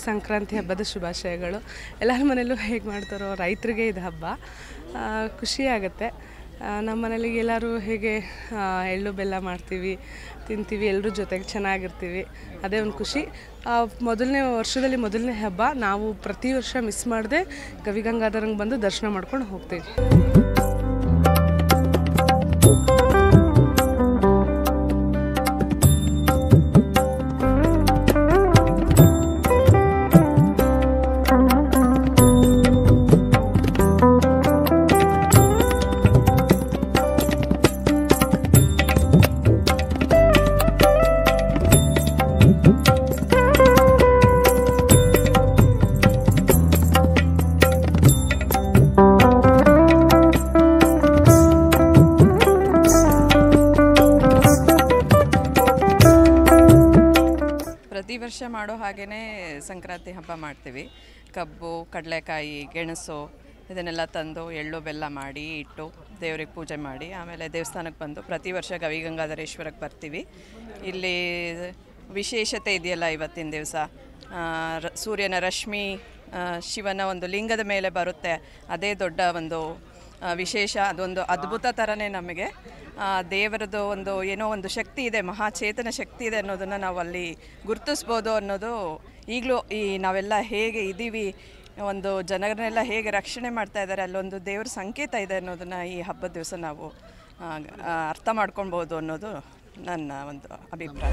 ಸಂಕ್ರಾಂತಿ ಹಬ್ಬದ ಶುಭಾಶಯಗಳು ಎಲ್ಲರ ಮನೇಲೂ ಹೇಗೆ ಮಾಡ್ತಾರೋ ರೈತರಿಗೆ ಇದು ಹಬ್ಬ ಆ, ಖುಷಿ ಆಗುತ್ತೆ ಆ, ನಮ್ಮ ಮನೇಲಿ ಎಲ್ಲರೂ ಹೇಗೆ ಆ, ಎಳ್ಳು ಬೆಲ್ಲ ಮಾಡ್ತೀವಿ ತಿಂತೀವಿ ಎಲ್ಲರೂ ಜೊತೆಗೆ ಚೆನ್ನಾಗಿರ್ತೀವಿ ಅದೇ ಒಂದು ಖುಷಿ ಆ, ಮೊದಲನೇ ವರ್ಷದಲ್ಲಿ ಮೊದಲನೇ ಹಬ್ಬ ನಾವು ಪ್ರತಿ ವರ್ಷ ಮಿಸ್ ಮಾಡದೆ ಗವಿಗಂಗಾಧರಂಗೆ ಬಂದು ದರ್ಶನ ಮಾಡ್ಕೊಂಡು ಹೋಗ್ತೀವಿ ಪ್ರತಿ ವರ್ಷ ಮಾಡೋ ಹಾಗೇ ಸಂಕ್ರಾಂತಿ ಹಬ್ಬ ಮಾಡ್ತೀವಿ ಕಬ್ಬು ಕಡಲೆಕಾಯಿ ಗೆಣಸು ಇದನ್ನೆಲ್ಲ ತಂದು ಎಳ್ಳು ಬೆಲ್ಲ ಮಾಡಿ ಇಟ್ಟು ದೇವ್ರಿಗೆ ಪೂಜೆ ಮಾಡಿ ಆಮೇಲೆ ದೇವಸ್ಥಾನಕ್ಕೆ ಬಂದು ಪ್ರತಿ ವರ್ಷ ಗವಿಗಂಗಾಧರೇಶ್ವರಕ್ಕೆ ಬರ್ತೀವಿ ಇಲ್ಲಿ ವಿಶೇಷತೆ ಇದೆಯಲ್ಲ ಇವತ್ತಿನ ದಿವಸ ಸೂರ್ಯನ ರಶ್ಮಿ ಆ, ಶಿವನ ಒಂದು ಲಿಂಗದ ಮೇಲೆ ಬರುತ್ತೆ ಅದೇ ದೊಡ್ಡ ಒಂದು ಆ, ವಿಶೇಷ ಅದೊಂದು ಅದ್ಭುತ ಥರನೇ ನಮಗೆ ಆ, ದೇವರದ್ದು ಒಂದು ಏನೋ ಒಂದು ಶಕ್ತಿ ಇದೆ ಮಹಾಚೇತನ ಶಕ್ತಿ ಇದೆ ಅನ್ನೋದನ್ನು ನಾವು ಅಲ್ಲಿ ಗುರುತಿಸ್ಬೋದು ಅನ್ನೋದು ಈಗಲೂ ಈ ನಾವೆಲ್ಲ ಹೇಗೆ ಇದ್ದೀವಿ ಒಂದು ಜನರನ್ನೆಲ್ಲ ಹೇಗೆ ರಕ್ಷಣೆ ಮಾಡ್ತಾ ಇದ್ದಾರೆ ಅಲ್ಲೊಂದು ದೇವ್ರ ಸಂಕೇತ ಇದೆ ಅನ್ನೋದನ್ನು ಈ ಹಬ್ಬದ ದಿವಸ ನಾವು ಆ, ಆ, ಅರ್ಥ ಮಾಡ್ಕೊಳ್ಬೋದು ಅನ್ನೋದು ನನ್ನ ಒಂದು ಅಭಿಪ್ರಾಯ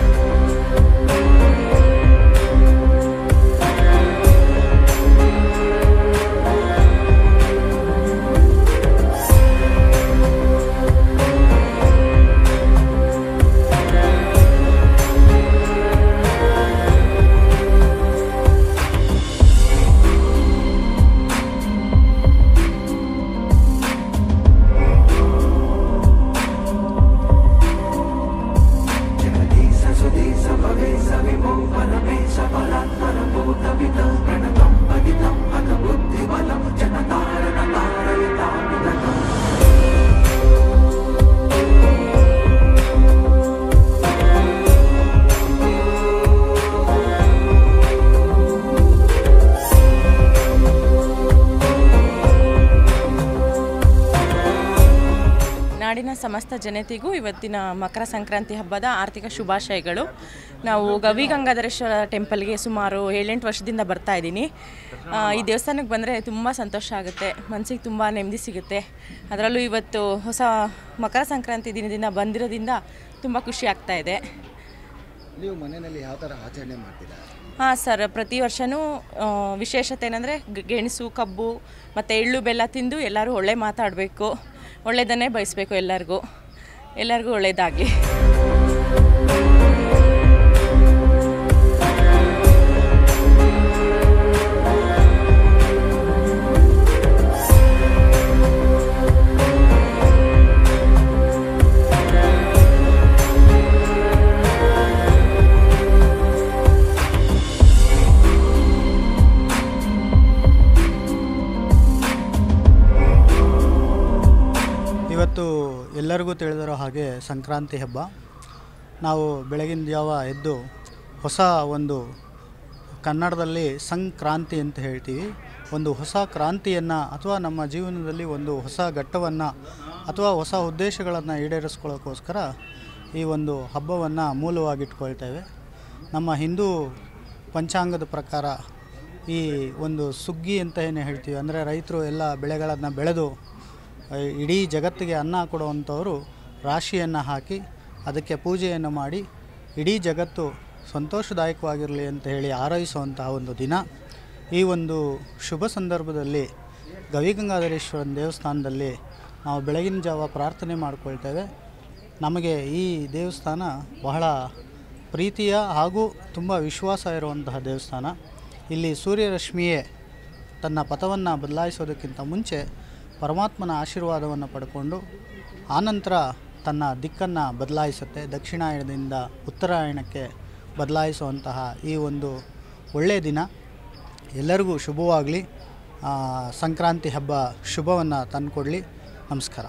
ನಾಡಿನ ಸಮಸ್ತ ಜನತೆಗೂ ಇವತ್ತಿನ ಮಕರ ಸಂಕ್ರಾಂತಿ ಹಬ್ಬದ ಆರ್ಥಿಕ ಶುಭಾಶಯಗಳು ನಾವು ಗವಿ ಗಂಗಾಧರೇಶ್ವರ ಟೆಂಪಲ್ಗೆ ಸುಮಾರು ಏಳೆಂಟು ವರ್ಷದಿಂದ ಬರ್ತಾ ಇದ್ದೀನಿ ಆ, ಈ ದೇವಸ್ಥಾನಕ್ಕೆ ಬಂದರೆ ತುಂಬ ಸಂತೋಷ ಆಗುತ್ತೆ ಮನಸ್ಸಿಗೆ ತುಂಬ ನೆಮ್ಮದಿ ಸಿಗುತ್ತೆ ಅದರಲ್ಲೂ ಇವತ್ತು ಹೊಸ ಮಕರ ಸಂಕ್ರಾಂತಿ ದಿನದಿಂದ ಬಂದಿರೋದ್ರಿಂದ ತುಂಬ ಖುಷಿ ಆಗ್ತಾ ಇದೆ ನೀವು ಮನೆಯಲ್ಲಿ ಯಾವ ಥರ ಆಚರಣೆ ಮಾಡ್ತೀರಾ ಹಾಂ ಸರ್ ಪ್ರತಿ ವರ್ಷವೂ ಆ, ವಿಶೇಷತೆ ಏನಂದರೆ ಗೆಣಸು ಕಬ್ಬು ಮತ್ತು ಎಳ್ಳು ಬೆಲ್ಲ ತಿಂದು ಎಲ್ಲರೂ ಒಳ್ಳೆ ಮಾತಾಡಬೇಕು ಒಳ್ಳೆಯದನ್ನೇ ಬಯಸಬೇಕು ಎಲ್ಲರಿಗೂ ಎಲ್ಲರಿಗೂ ಒಳ್ಳೆಯದಾಗಲಿ ಇವತ್ತು ಎಲ್ಲರಿಗೂ ತಿಳಿದಿರೋ ಹಾಗೆ ಸಂಕ್ರಾಂತಿ ಹಬ್ಬ ನಾವು ಬೆಳಗಿನ ಜಾವ ಎದ್ದು ಹೊಸ ಒಂದು ಕನ್ನಡದಲ್ಲಿ ಸಂಕ್ರಾಂತಿ ಅಂತ ಹೇಳ್ತೀವಿ ಒಂದು ಹೊಸ ಕ್ರಾಂತಿಯನ್ನು ಅಥವಾ ನಮ್ಮ ಜೀವನದಲ್ಲಿ ಒಂದು ಹೊಸ ಘಟ್ಟವನ್ನು ಅಥವಾ ಹೊಸ ಉದ್ದೇಶಗಳನ್ನು ಈಡೇರಿಸ್ಕೊಳ್ಳೋಕ್ಕೋಸ್ಕರ ಈ ಒಂದು ಹಬ್ಬವನ್ನು ಮೂಲವಾಗಿಟ್ಕೊಳ್ತೇವೆ ನಮ್ಮ ಹಿಂದೂ ಪಂಚಾಂಗದ ಪ್ರಕಾರ ಈ ಒಂದು ಸುಗ್ಗಿ ಅಂತ ಏನು ಹೇಳ್ತೀವಿ ಅಂದರೆ ರೈತರು ಎಲ್ಲ ಬೆಳೆಗಳನ್ನು ಬೆಳೆದು ಆ, ಇಡೀ ಜಗತ್ತಿಗೆ ಅನ್ನ ಕೊಡುವಂಥವರು ರಾಶಿಯನ್ನು ಹಾಕಿ ಅದಕ್ಕೆ ಪೂಜೆಯನ್ನು ಮಾಡಿ ಇಡೀ ಜಗತ್ತು ಸಂತೋಷದಾಯಕವಾಗಿರಲಿ ಅಂತ ಹೇಳಿ ಹಾರೈಸುವಂತಹ ಒಂದು ದಿನ ಈ ಒಂದು ಶುಭ ಸಂದರ್ಭದಲ್ಲಿ ಗವಿಗಂಗಾಧರೇಶ್ವರನ ದೇವಸ್ಥಾನದಲ್ಲಿ ನಾವು ಬೆಳಗಿನ ಜಾವ ಪ್ರಾರ್ಥನೆ ಮಾಡಿಕೊಳ್ತೇವೆ ನಮಗೆ ಈ ದೇವಸ್ಥಾನ ಬಹಳ ಪ್ರೀತಿಯ ಹಾಗೂ ತುಂಬ ವಿಶ್ವಾಸ ಇರುವಂತಹ ದೇವಸ್ಥಾನ ಇಲ್ಲಿ ಸೂರ್ಯರಶ್ಮಿಯೇ ತನ್ನ ಪಥವನ್ನು ಬದಲಾಯಿಸೋದಕ್ಕಿಂತ ಮುಂಚೆ ಪರಮಾತ್ಮನ ಆಶೀರ್ವಾದವನ್ನು ಪಡ್ಕೊಂಡು ಆನಂತರ ತನ್ನ ದಿಕ್ಕನ್ನು ಬದಲಾಯಿಸುತ್ತೆ ದಕ್ಷಿಣಾಯನದಿಂದ ಉತ್ತರಾಯಣಕ್ಕೆ ಬದಲಾಯಿಸುವಂತಹ ಈ ಒಂದು ಒಳ್ಳೆಯ ದಿನ ಎಲ್ಲರಿಗೂ ಶುಭವಾಗಲಿ ಸಂಕ್ರಾಂತಿ ಹಬ್ಬ ಶುಭವನ್ನು ತಂದುಕೊಡಲಿ ನಮಸ್ಕಾರ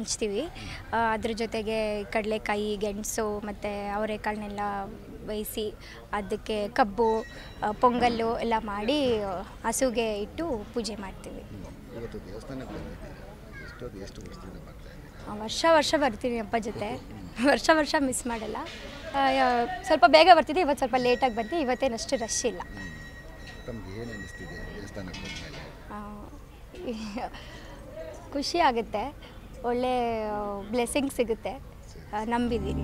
ಹಂಚ್ತೀವಿ ಆ, ಅದ್ರ ಜೊತೆಗೆ ಕಡಲೆಕಾಯಿ ಗೆಣಸು ಮತ್ತು ಅವರೆಕಾಳನ್ನೆಲ್ಲ ಬೇಯಿಸಿ ಅದಕ್ಕೆ ಕಬ್ಬು ಆ, ಪೊಂಗಲ್ಲು ಎಲ್ಲ ಮಾಡಿ ಆ, ಹಸುಗೆ ಇಟ್ಟು ಪೂಜೆ ಮಾಡ್ತೀವಿ ಇವತ್ತು ದೇವಸ್ಥಾನಕ್ಕೆ ಬಂದಿದ್ದೀರಾ ಎಷ್ಟೊತ್ತು ಎಷ್ಟು ವರ್ಷದಿಂದ ಬರ್ತಾ ಇದ್ದೀರಾ ಆ, ವರ್ಷ ವರ್ಷ ಬರ್ತೀನಿ ಅಪ್ಪ ಜೊತೆ ವರ್ಷ ವರ್ಷ ಮಿಸ್ ಮಾಡಲ್ಲ ಆ, ಯಾ- ಸ್ವಲ್ಪ ಬೇಗ ಬರ್ತಿದ್ದೆ ಇವತ್ತು ಸ್ವಲ್ಪ ಲೇಟಾಗಿ ಬರ್ತೀನಿ ಇವತ್ತೇನಷ್ಟು ರಶ್ ಇಲ್ಲ ತಮ್ಗೆ ಏನು ಅನ್ನಿಸ್ತಿದೆ ದೇವಸ್ಥಾನಕ್ಕೆ ಬಂದಮೇಲೆ ಆ, ಖುಷಿ ಆಗುತ್ತೆ ಒಳ್ಳೆ ಬ್ಲೆಸ್ಸಿಂಗ್ ಸಿಗುತ್ತೆ ಆ, ನಂಬಿದ್ದೀನಿ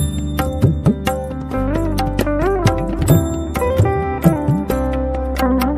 Thank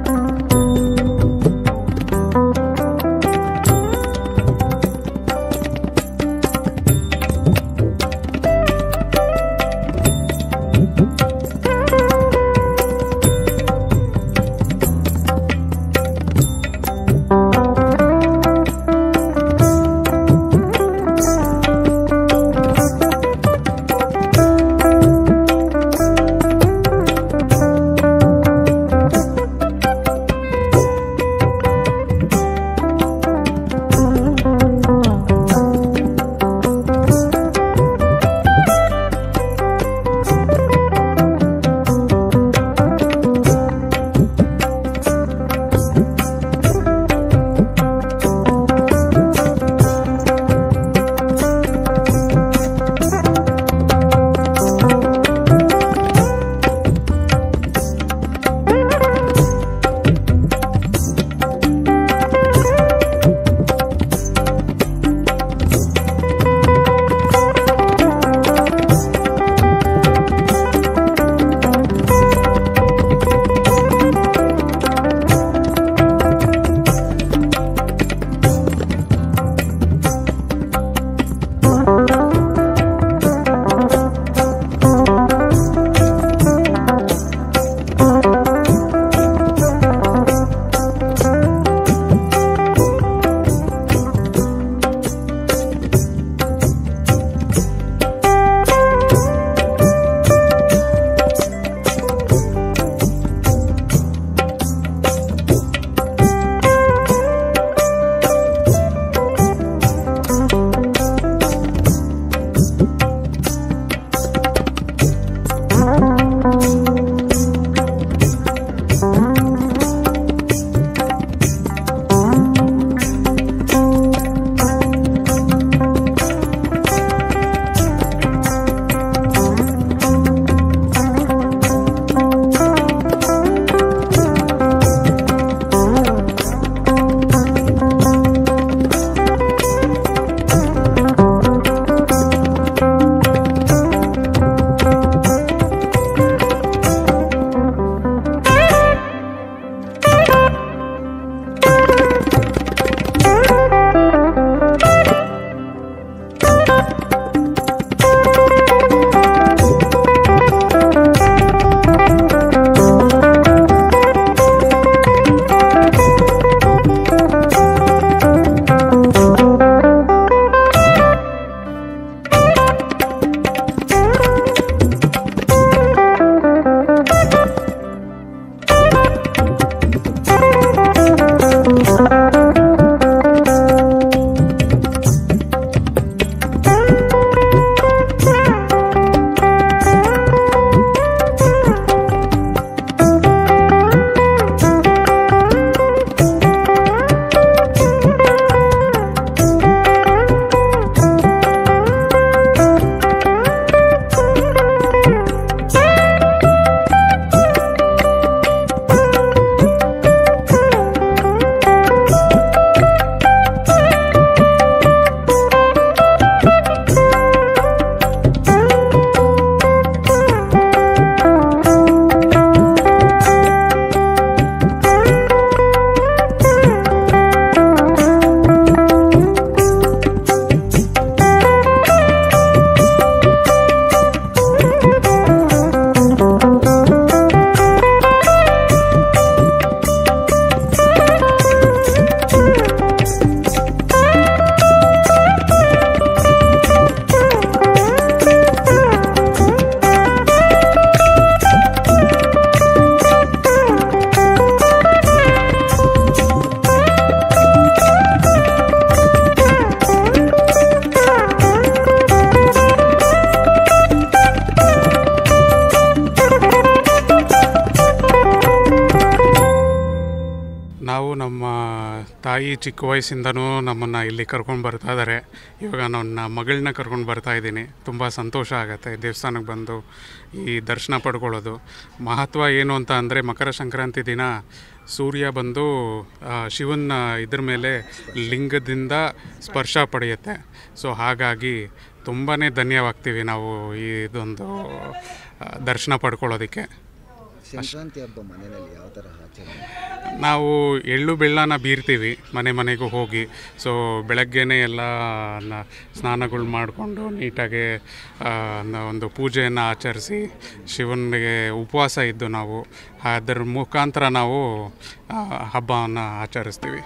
ಚಿಕ್ಕ ವಯಸ್ಸಿಂದನೂ ನಮ್ಮನ್ನು ಇಲ್ಲಿ ಕರ್ಕೊಂಡು ಬರ್ತಾ ಇದ್ದಾರೆ ಇವಾಗ ನನ್ನ ಮಗಳನ್ನ ಕರ್ಕೊಂಡು ಬರ್ತಾ ಇದ್ದೀನಿ ತುಂಬ ಸಂತೋಷ ಆಗುತ್ತೆ ದೇವಸ್ಥಾನಕ್ಕೆ ಬಂದು ಈ ದರ್ಶನ ಪಡ್ಕೊಳ್ಳೋದು ಮಹತ್ವ ಏನು ಅಂತ ಅಂದರೆ ಮಕರ ಸಂಕ್ರಾಂತಿ ದಿನ ಸೂರ್ಯ ಬಂದು ಆ, ಶಿವನ ಇದ್ರ ಮೇಲೆ ಲಿಂಗದಿಂದ ಸ್ಪರ್ಶ ಪಡೆಯುತ್ತೆ ಸೊ ಹಾಗಾಗಿ ತುಂಬಾ ಧನ್ಯವಾಗ್ತೀವಿ ನಾವು ಈ ಇದೊಂದು ಆ, ದರ್ಶನ ಪಡ್ಕೊಳ್ಳೋದಕ್ಕೆ ಸಂಕ್ರಾಂತಿ ಹಬ್ಬ ಮನೆಯಲ್ಲಿ ಯಾವ ಥರ ಆಚರಣೆ ನಾವು ಎಳ್ಳು ಬೆಳ್ಳನ ಬೀರ್ತೀವಿ ಮನೆ ಮನೆಗೂ ಹೋಗಿ ಸೊ ಬೆಳಗ್ಗೆನೇ ಎಲ್ಲ ನ- ಸ್ನಾನಗಳು ಮಾಡಿಕೊಂಡು ನೀಟಾಗಿ ಆ, ನ- ಒಂದು ಪೂಜೆಯನ್ನು ಆಚರಿಸಿ ಶಿವನಿಗೆ ಉಪವಾಸ ಇದ್ದು ನಾವು ಅದರ ಮುಖಾಂತರ ನಾವು ಹಬ್ಬವನ್ನು ಆಚರಿಸ್ತೀವಿ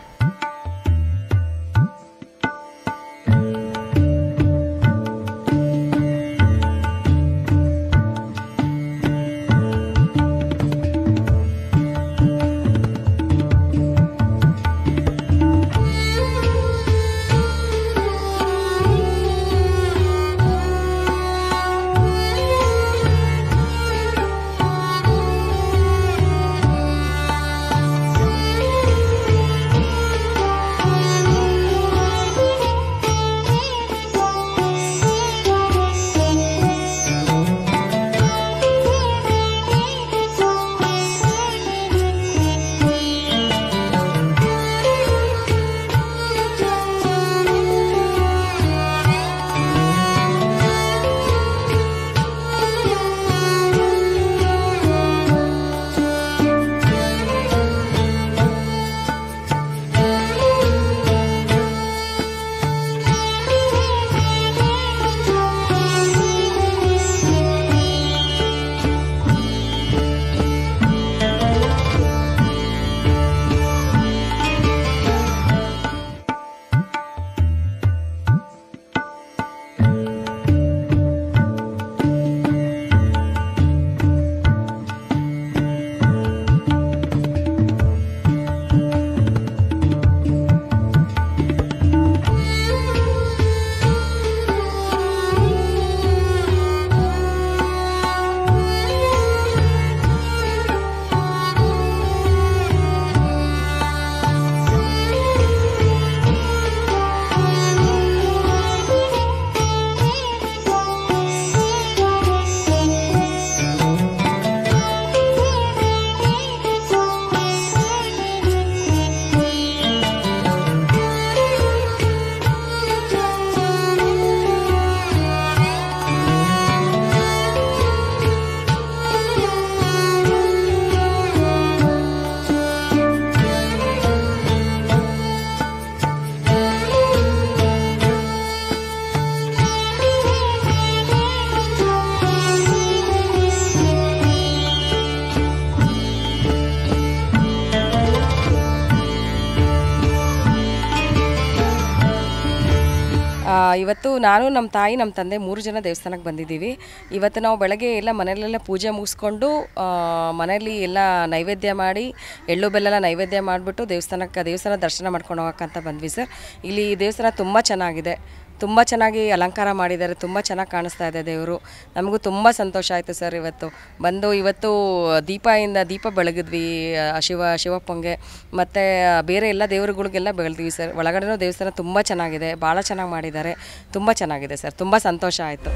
ಆ, ಇವತ್ತು ನಾನು ನಮ್ಮ ತಾಯಿ ನಮ್ಮ ತಂದೆ ಮೂರು ಜನ ದೇವಸ್ಥಾನಕ್ಕೆ ಬಂದಿದ್ದೀವಿ ಇವತ್ತು ನಾವು ಬೆಳಗ್ಗೆ ಎಲ್ಲ ಮನೆಯಲ್ಲೆಲ್ಲ ಪೂಜೆ ಮುಗಿಸ್ಕೊಂಡು ಆ, ಮನೆಯಲ್ಲಿ ಎಲ್ಲ ನೈವೇದ್ಯ ಮಾಡಿ ಎಳ್ಳು ಬೆಲ್ಲ ನೈವೇದ್ಯ ಮಾಡಿಬಿಟ್ಟು ದೇವಸ್ಥಾನಕ್ಕೆ ದೇವಸ್ಥಾನ ದರ್ಶನ ಮಾಡ್ಕೊಂಡು ಹೋಗೋಕ್ಕಂತ ಬಂದ್ವಿ ಸರ್ ಇಲ್ಲಿ ದೇವಸ್ಥಾನ ತುಂಬ ಚೆನ್ನಾಗಿದೆ ತುಂಬ ಚೆನ್ನಾಗಿ ಅಲಂಕಾರ ಮಾಡಿದ್ದಾರೆ ತುಂಬ ಚೆನ್ನಾಗಿ ಕಾಣಿಸ್ತಾ ಇದೆ ದೇವರು ನಮಗೂ ತುಂಬ ಸಂತೋಷ ಆಯಿತು ಸರ್ ಇವತ್ತು ಬಂದು ಇವತ್ತು ದೀಪದಿಂದ ದೀಪ ಬೆಳಗಿದ್ವಿ ಆ, ಶಿವ ಶಿವಪ್ಪಂಗೆ ಮತ್ತು ಬೇರೆ ಎಲ್ಲ ದೇವರುಗಳಿಗೆಲ್ಲ ಬೆಳೆದ್ವಿ ಸರ್ ಒಳಗಡೆನೂ ದೇವಸ್ಥಾನ ತುಂಬ ಚೆನ್ನಾಗಿದೆ ಭಾಳ ಚೆನ್ನಾಗಿ ಮಾಡಿದ್ದಾರೆ ತುಂಬ ಚೆನ್ನಾಗಿದೆ ಸರ್ ತುಂಬ ಸಂತೋಷ ಆಯಿತು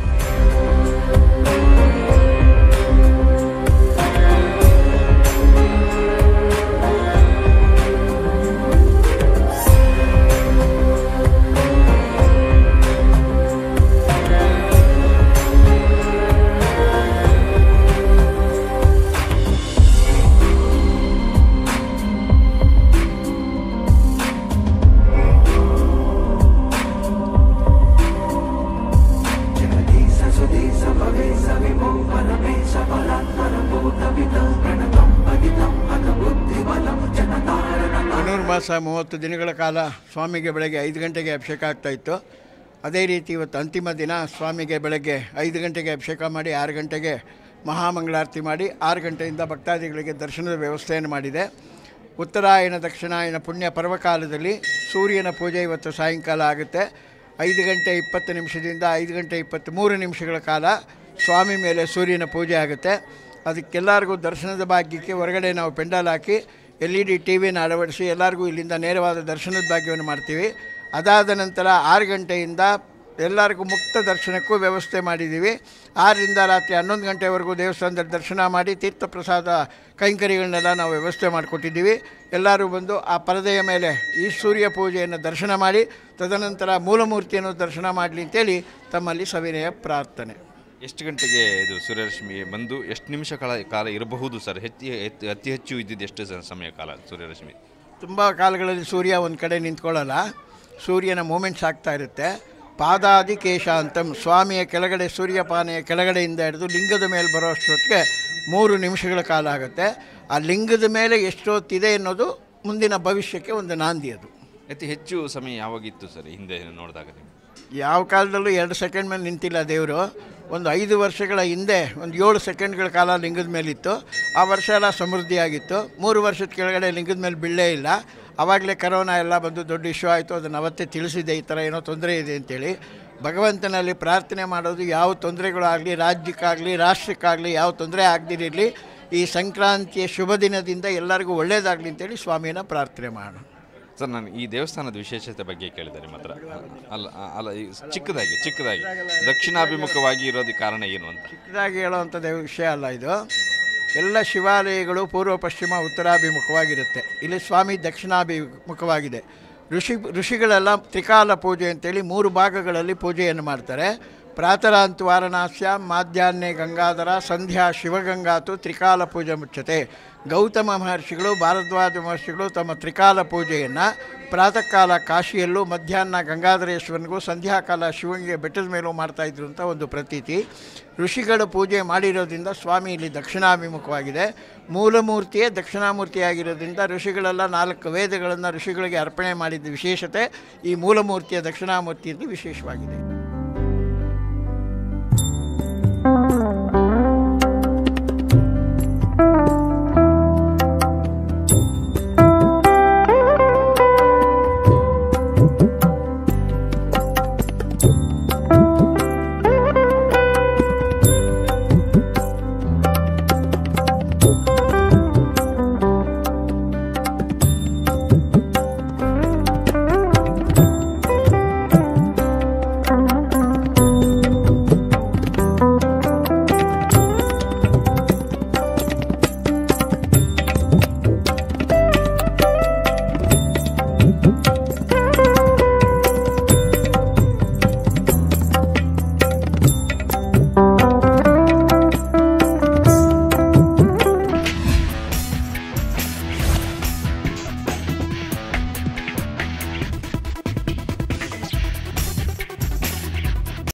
ಧನುರ್ಮಾಸ ಮೂವತ್ತು ದಿನಗಳ ಕಾಲ ಸ್ವಾಮಿಗೆ ಬೆಳಗ್ಗೆ ಐದು ಗಂಟೆಗೆ ಅಭಿಷೇಕ ಆಗ್ತಾಯಿತ್ತು ಅದೇ ರೀತಿ ಇವತ್ತು ಅಂತಿಮ ದಿನ ಸ್ವಾಮಿಗೆ ಬೆಳಗ್ಗೆ ಐದು ಗಂಟೆಗೆ ಅಭಿಷೇಕ ಮಾಡಿ ಆರು ಗಂಟೆಗೆ ಮಹಾಮಂಗಳಾರತಿ ಮಾಡಿ ಆರು ಗಂಟೆಯಿಂದ ಭಕ್ತಾದಿಗಳಿಗೆ ದರ್ಶನದ ವ್ಯವಸ್ಥೆಯನ್ನು ಮಾಡಿದೆ ಉತ್ತರಾಯಣ ದಕ್ಷಿಣಾಯನ ಪುಣ್ಯ ಪರ್ವಕಾಲದಲ್ಲಿ ಸೂರ್ಯನ ಪೂಜೆ ಇವತ್ತು ಸಾಯಂಕಾಲ ಆಗುತ್ತೆ ಐದು ಗಂಟೆ ಇಪ್ಪತ್ತು ನಿಮಿಷದಿಂದ ಐದು ಗಂಟೆ ಇಪ್ಪತ್ತ್ಮೂರು ನಿಮಿಷಗಳ ಕಾಲ ಸ್ವಾಮಿ ಮೇಲೆ ಸೂರ್ಯನ ಪೂಜೆ ಆಗುತ್ತೆ ಅದಕ್ಕೆಲ್ಲರಿಗೂ ದರ್ಶನದ ಭಾಗ್ಯಕ್ಕೆ ಹೊರಗಡೆ ನಾವು ಪೆಂಡಾಲ್ ಹಾಕಿ ಎಲ್ ಇ ಡಿ ಟಿ ವಿನ ಅಳವಡಿಸಿ ಎಲ್ಲರಿಗೂ ಇಲ್ಲಿಂದ ನೇರವಾದ ದರ್ಶನದ ಭಾಗ್ಯವನ್ನು ಮಾಡ್ತೀವಿ ಅದಾದ ನಂತರ ಆರು ಗಂಟೆಯಿಂದ ಎಲ್ಲರಿಗೂ ಮುಕ್ತ ದರ್ಶನಕ್ಕೂ ವ್ಯವಸ್ಥೆ ಮಾಡಿದ್ದೀವಿ ಆರರಿಂದ ರಾತ್ರಿ ಹನ್ನೊಂದು ಗಂಟೆವರೆಗೂ ದೇವಸ್ಥಾನದಲ್ಲಿ ದರ್ಶನ ಮಾಡಿ ತೀರ್ಥ ಪ್ರಸಾದ ಕೈಂಕರ್ಯಗಳನ್ನೆಲ್ಲ ನಾವು ವ್ಯವಸ್ಥೆ ಮಾಡಿಕೊಟ್ಟಿದ್ದೀವಿ ಎಲ್ಲರೂ ಬಂದು ಆ ಪರದೆಯ ಮೇಲೆ ಈ ಸೂರ್ಯ ಪೂಜೆಯನ್ನು ದರ್ಶನ ಮಾಡಿ ತದನಂತರ ಮೂಲಮೂರ್ತಿಯನ್ನು ದರ್ಶನ ಮಾಡಲಿ ಅಂತೇಳಿ ತಮ್ಮಲ್ಲಿ ಸವಿನಯ ಪ್ರಾರ್ಥನೆ ಎಷ್ಟು ಗಂಟೆಗೆ ಇದು ಸೂರ್ಯರಶ್ಮಿ ಬಂದು ಎಷ್ಟು ನಿಮಿಷ ಕಾಲ ಕಾಲ ಇರಬಹುದು ಸರ್ ಹೆಚ್ಚು ಹೆಚ್ಚು- ಅತಿ ಹೆಚ್ಚು ಇದ್ದಿದ್ದು ಎಷ್ಟು ಸ- ಸಮಯ ಕಾಲ ಸೂರ್ಯರಶ್ಮಿ ತುಂಬ ಕಾಲಗಳಲ್ಲಿ ಸೂರ್ಯ ಒಂದು ಕಡೆ ನಿಂತ್ಕೊಳ್ಳಲ್ಲ ಸೂರ್ಯನ ಮೂಮೆಂಟ್ಸ್ ಆಗ್ತಾ ಇರುತ್ತೆ ಪಾದಾದಿ ಕೇಶ ಅಂತಂ ಸ್ವಾಮಿಯ ಕೆಳಗಡೆ ಸೂರ್ಯಪಾನೆಯ ಕೆಳಗಡೆಯಿಂದ ಹಿಡಿದು ಲಿಂಗದ ಮೇಲೆ ಬರೋ ಅಷ್ಟೊತ್ತಿಗೆ ಮೂರು ನಿಮಿಷಗಳ ಕಾಲ ಆಗುತ್ತೆ ಆ ಲಿಂಗದ ಮೇಲೆ ಎಷ್ಟೊತ್ತಿದೆ ಅನ್ನೋದು ಮುಂದಿನ ಭವಿಷ್ಯಕ್ಕೆ ಒಂದು ನಾಂದಿ ಅದು ಅತಿ ಹೆಚ್ಚು ಸಮಯ ಯಾವಾಗಿತ್ತು ಸರ್ ಹಿಂದೆ ನೋಡಿದಾಗ ನೀವು ಯಾವ ಕಾಲದಲ್ಲೂ ಎರಡು ಸೆಕೆಂಡ್ ಮೇಲೆ ನಿಂತಿಲ್ಲ ದೇವರು ಒಂದು ಐದು ವರ್ಷಗಳ ಹಿಂದೆ ಒಂದು ಏಳು ಸೆಕೆಂಡ್ಗಳ ಕಾಲ ಲಿಂಗದ ಮೇಲಿತ್ತು ಆ ವರ್ಷ ಎಲ್ಲ ಸಮೃದ್ಧಿಯಾಗಿತ್ತು ಮೂರು ವರ್ಷದ ಕೆಳಗಡೆ ಲಿಂಗದ ಮೇಲೆ ಬೀಳೇ ಇಲ್ಲ ಆವಾಗಲೇ ಕರೋನಾ ಎಲ್ಲ ಬಂದು ದೊಡ್ಡ ಇಶ್ಯೂ ಆಯಿತು ಅದನ್ನು ಅವತ್ತೇ ತಿಳಿಸಿದೆ ಈ ಥರ ಏನೋ ತೊಂದರೆ ಇದೆ ಅಂತೇಳಿ ಭಗವಂತನಲ್ಲಿ ಪ್ರಾರ್ಥನೆ ಮಾಡೋದು ಯಾವ ತೊಂದರೆಗಳಾಗಲಿ ರಾಜ್ಯಕ್ಕಾಗಲಿ ರಾಷ್ಟ್ರಕ್ಕಾಗಲಿ ಯಾವ ತೊಂದರೆ ಆಗದಿರಲಿ ಈ ಸಂಕ್ರಾಂತಿಯ ಶುಭ ದಿನದಿಂದ ಎಲ್ಲರಿಗೂ ಒಳ್ಳೆಯದಾಗಲಿ ಅಂತೇಳಿ ಸ್ವಾಮಿನ ಪ್ರಾರ್ಥನೆ ಮಾಡೋಣ ಸರ್ ನಾನು ಈ ದೇವಸ್ಥಾನದ ವಿಶೇಷತೆ ಬಗ್ಗೆ ಕೇಳಿದೆ ನಿಮ್ಮ ಹತ್ರ ಅಲ್ಲ ಅಲ್ಲ ಈ ಚಿಕ್ಕದಾಗಿ ಚಿಕ್ಕದಾಗಿ ದಕ್ಷಿಣಾಭಿಮುಖವಾಗಿ ಇರೋದಕ್ಕೆ ಕಾರಣ ಏನು ಅಂತ ಚಿಕ್ಕದಾಗಿ ಹೇಳೋವಂಥದ್ದು ವಿಷಯ ಅಲ್ಲ ಇದು ಎಲ್ಲ ಶಿವಾಲಯಗಳು ಪೂರ್ವ ಪಶ್ಚಿಮ ಉತ್ತರಾಭಿಮುಖವಾಗಿರುತ್ತೆ ಇಲ್ಲಿ ಸ್ವಾಮಿ ದಕ್ಷಿಣಾಭಿಮುಖವಾಗಿದೆ ಋಷಿ ಋಷಿಗಳೆಲ್ಲ ತ್ರಿಕಾಲ ಪೂಜೆ ಅಂತೇಳಿ ಮೂರು ಭಾಗಗಳಲ್ಲಿ ಪೂಜೆಯನ್ನು ಮಾಡ್ತಾರೆ ಪ್ರಾತರಾಂತು ವಾರಣಾಸ್ಯ ಮಾಧ್ಯಾಹ್ನೆ ಗಂಗಾಧರ ಸಂಧ್ಯಾ ಶಿವಗಂಗಾತು ತ್ರಿಕಾಲ ಪೂಜೆ ಮುಚ್ಚತೆ ಗೌತಮ ಮಹರ್ಷಿಗಳು ಭಾರದ್ವಾಜ ಮಹರ್ಷಿಗಳು ತಮ್ಮ ತ್ರಿಕಾಲ ಪೂಜೆಯನ್ನು ಪ್ರಾತಃ ಕಾಲ ಕಾಶಿಯಲ್ಲೂ ಮಧ್ಯಾಹ್ನ ಗಂಗಾಧರೇಶ್ವರನಿಗೂ ಸಂಧ್ಯಾಕಾಲ ಶಿವನಿಗೆ ಬೆಟ್ಟದ ಮೇಲೂ ಮಾಡ್ತಾಯಿದ್ರು ಅಂತ ಒಂದು ಪ್ರತೀತಿ ಋಷಿಗಳ ಪೂಜೆ ಮಾಡಿರೋದ್ರಿಂದ ಸ್ವಾಮಿ ಇಲ್ಲಿ ದಕ್ಷಿಣಾಭಿಮುಖವಾಗಿದೆ ಮೂಲಮೂರ್ತಿಯೇ ದಕ್ಷಿಣಾಮೂರ್ತಿಯಾಗಿರೋದ್ರಿಂದ ಋಷಿಗಳೆಲ್ಲ ನಾಲ್ಕು ವೇದಗಳನ್ನು ಋಷಿಗಳಿಗೆ ಅರ್ಪಣೆ ಮಾಡಿದ ವಿಶೇಷತೆ ಈ ಮೂಲಮೂರ್ತಿಯ ದಕ್ಷಿಣಾಮೂರ್ತಿಯಲ್ಲಿ ವಿಶೇಷವಾಗಿದೆ